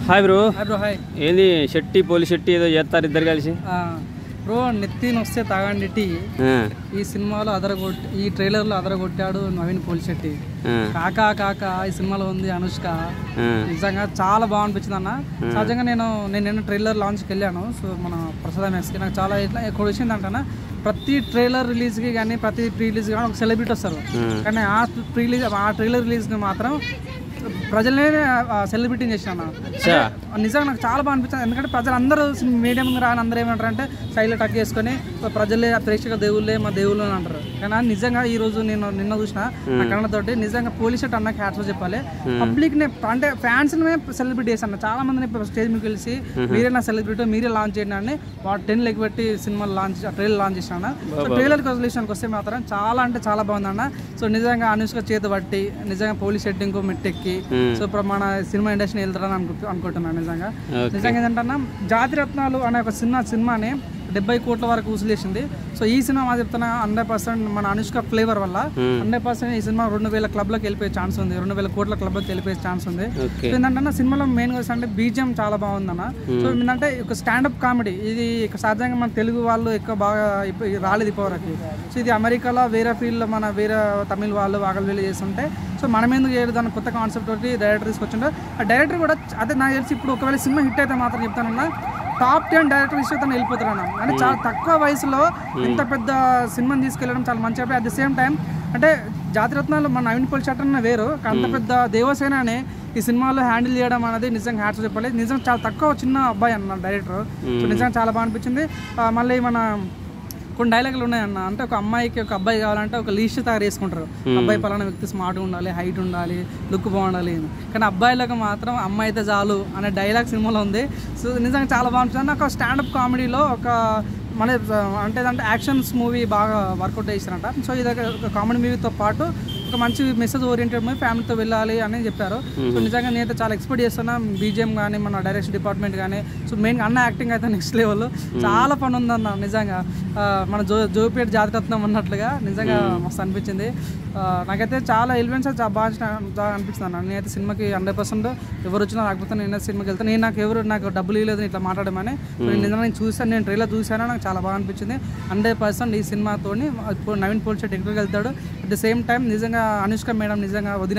Hi bro hi bro hi ఏంది శెట్టి పోలి శెట్టి ఏదో చేస్తారు ఇద్దరు కలిసి ఆ, బ్రో నెత్తిన వస్తే తాగండి టీ ఆ, ఈ సినిమాలో అదరగొట్టి ఈ ట్రైలర్లో అదరగొట్టాడు నవీన్ పోలిశెట్టి ఆ, కాకా కాకా ఈ సినిమాలో ఉంది అనుష్క ఆ, నిజంగా చాలా బాగా అనిపించింది అన్న సహజంగా నేను నేను నిన్న ట్రైలర్ లాంచ్కి వెళ్ళాను సో మన ప్రసాద్ మెస్కి నాకు చాలా ఇట్లా ఎక్కువ వచ్చింది అంటేనా ప్రతి ట్రైలర్ రిలీజ్కి కానీ ప్రతి ప్రీ రిలీజ్ కానీ ఒక సెలబ్రిటీ వస్తారు కానీ ఆ ప్రీ రిలీజ్ ఆ ట్రైలర్ రిలీజ్కి మాత్రం ప్రజలనే సెలబ్రిటీని చేసిన చా. నిజంగా నాకు చాలా బాగా అనిపించింది ఎందుకంటే ప్రజలందరూ మీడియా ముందు రాని అందరూ ఏమంటారు అంటే సైలెంట్ టక్ చేసుకొని ప్రజలే ప్రేక్షక దేవుళ్ళే మా దేవుళ్ళు అని అంటారు కానీ నిజంగా ఈ రోజు నేను నిన్న చూసిన నా కన్నతోటి నిజంగా పోలీస్ షర్ట్ అన్న హ్యాట్స్ చెప్పాలి పబ్లిక్ నే అంటే ఫ్యాన్స్ సెలబ్రిటీ చేశాను చాలా మందిని స్టేజ్ మీద కలిసి మీరే నా సెలబ్రిటీ మీరే లాంచ్ చేయండి అని వాడు టెన్ లెగ్ పెట్టి సినిమా లాంచ్ ట్రైలర్ లాంచ్ చేశాను సో ట్రైలర్ విషయానికి వస్తే మాత్రం చాలా అంటే చాలా బాగుందన్న సో నిజంగా అనుష్క చేతి పట్టి నిజంగా పోలీస్ షెడ్ ఇంకో మెట్టెక్కి సో ఇప్పుడు మన సినిమా ఇండస్ట్రీ వెళ్తారని అనుకు అనుకుంటున్నాను నిజంగా ఓకే. నిజంగా ఏంటంటే జాతి రత్నాలు అనే ఒక సినిమా సినిమాని డెబ్బై కోట్ల వరకు వసూలేసింది సో ఈ సినిమా మా చెప్తున్నా హండ్రెడ్ పర్సెంట్ మన అనుష్క ఫ్లేవర్ వల్ల హండ్రెడ్ పర్సెంట్ ఈ సినిమా రెండు వేల క్లబ్లకు వెళ్ళిపోయే ఛాన్స్ ఉంది రెండు వేల కోట్ల క్లబ్లకు వెళ్ళిపోయే ఛాన్స్ ఉంది ఓకే సో ఏంటంటే సినిమాలో మెయిన్ అంటే బీజిఎం చాలా బాగుందన్న సో ఏంటంటే ఒక స్టాండప్ కామెడీ ఇది ఇక సహజంగా మన తెలుగు వాళ్ళు ఎక్కువ బాగా ఇప్ప- రాలేదు ఇప్పటివరకు సో ఇది అమెరికాలో వేరే ఫీల్డ్లో మన వేరే తమిళ వాళ్ళు వాగలు వీళ్ళు చేస్తుంటే సో మనం ఎందుకు చేయలేదు దాని కొత్త కాన్సెప్ట్ తోటి డైరెక్టర్ తీసుకొచ్చిండో ఆ డైరెక్టర్ కూడా అదే నాకు తెలిసి ఇప్పుడు ఒకవేళ సినిమా హిట్ అయితే మాత్రం చెప్తానన్నా టాప్ టెన్ డైరెక్టర్ విషయం తను వెళ్ళిపోతారన్న అంటే చాలా తక్కువ వయసులో ఇంత పెద్ద సినిమాని తీసుకెళ్ళడం చాలా మంచి అట్ ది సేమ్ టైం అంటే జాతిరత్నాలు మన నవీన్ పోల్ చట్టం వేరు అంత పెద్ద దేవసేనని ఈ సినిమాలో హ్యాండిల్ చేయడం అనేది నిజంగా హ్యాట్స్ చెప్పాలి నిజంగా చాలా తక్కువ చిన్న అబ్బాయి అన్న డైరెక్టర్ సో నిజంగా చాలా బాగా అనిపించింది ఆ, మళ్ళీ మన కొన్ని డైలాగులు ఉన్నాయన్న అంటే ఒక అమ్మాయికి ఒక అబ్బాయి కావాలంటే ఒక లీస్ట్ తయారు చేసుకుంటారు అబ్బాయి పలానా వ్యక్తి స్మార్ట్ ఉండాలి హైట్ ఉండాలి లుక్ బాగుండాలి అని. కానీ అబ్బాయిలకు మాత్రం అమ్మాయి అయితే చాలు అనే డైలాగ్ సినిమాలో ఉంది సో నిజంగా చాలా బాగుంటుంది నాకు స్టాండప్ కామెడీలో ఒక మన అంటే అంటే యాక్షన్స్ మూవీ బాగా వర్కౌట్ చేశారంట సో ఇది ఒక కామెడీ మూవీతో పాటు ఒక మంచి మెసేజ్ ఓరియంటెడ్ మూవీ ఫ్యామిలీతో వెళ్ళాలి అని చెప్పారు సో నిజంగా నేనైతే చాలా ఎక్స్పెక్ట్ చేస్తున్నా బీజిఎం కానీ మన డైరెక్షన్ డిపార్ట్మెంట్ కానీ సో మెయిన్ అన్న యాక్టింగ్ అయితే నెక్స్ట్ లెవెల్ చాలా పని ఉందన్న నిజంగా ఆ, మన జో జోపేట జాతిరత్నం అన్నట్లుగా నిజంగా మస్తు అనిపించింది ఆ, నాకైతే చాలా ఎలిమెంట్స్ చాలా బాగా నచ్చిన- బాగా అనిపిస్తుంది అన్న నేనైతే సినిమాకి హండ్రెడ్ పర్సెంట్ ఎవరు వచ్చినా రాకపోతే నేను సినిమాకి వెళ్తాను నేను నాకు ఎవరు నాకు డబ్బులు ఇవ్వలేదు ఇట్లా మాట్లాడమని సో నేను నిజంగా నేను చూసాను నేను ట్రైలర్ చూసాను నాకు చాలా బాగా అనిపించింది హండ్రెడ్ పర్సెంట్ ఈ సినిమాతో ఇప్పుడు నవీన్ పోల్చెట్ ఎక్కడికి వెళ్తాడు అట్ ద సేమ్ టైం నిజంగా అనుష్క మేడం నిజంగా వదిన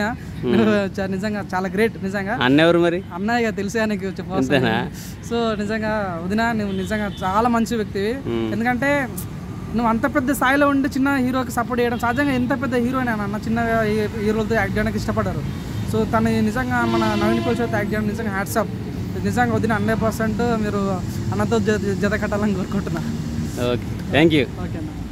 చా- నిజంగా చాలా గ్రేట్ నిజంగా అన్న ఎవరు మరి అన్నయ్య తెలిసే నీకు చెప్పాల్సి సో నిజంగా వదిన నువ్వు నిజంగా చాలా మంచి వ్యక్తివి ఎందుకంటే నువ్వు అంత పెద్ద స్థాయిలో ఉండి చిన్న హీరోకి సపోర్ట్ చేయడం సహజంగా ఎంత పెద్ద హీరోయిన్ అన్న చిన్న హీ- హీరోలతో యాక్ట్ చేయడానికి ఇష్టపడ్డారు సో తను నిజంగా మన నవీన్ పోల్చోతో యాక్ట్ చేయడం నిజంగా హ్యాట్సప్ నిజంగా వదిన హండ్రెడ్ పర్సెంట్ మీరు అన్నతో జత జత కట్టాలని కోరుకుంటున్నా ఓకే థ్యాంక్ యూ ఓకే అన్న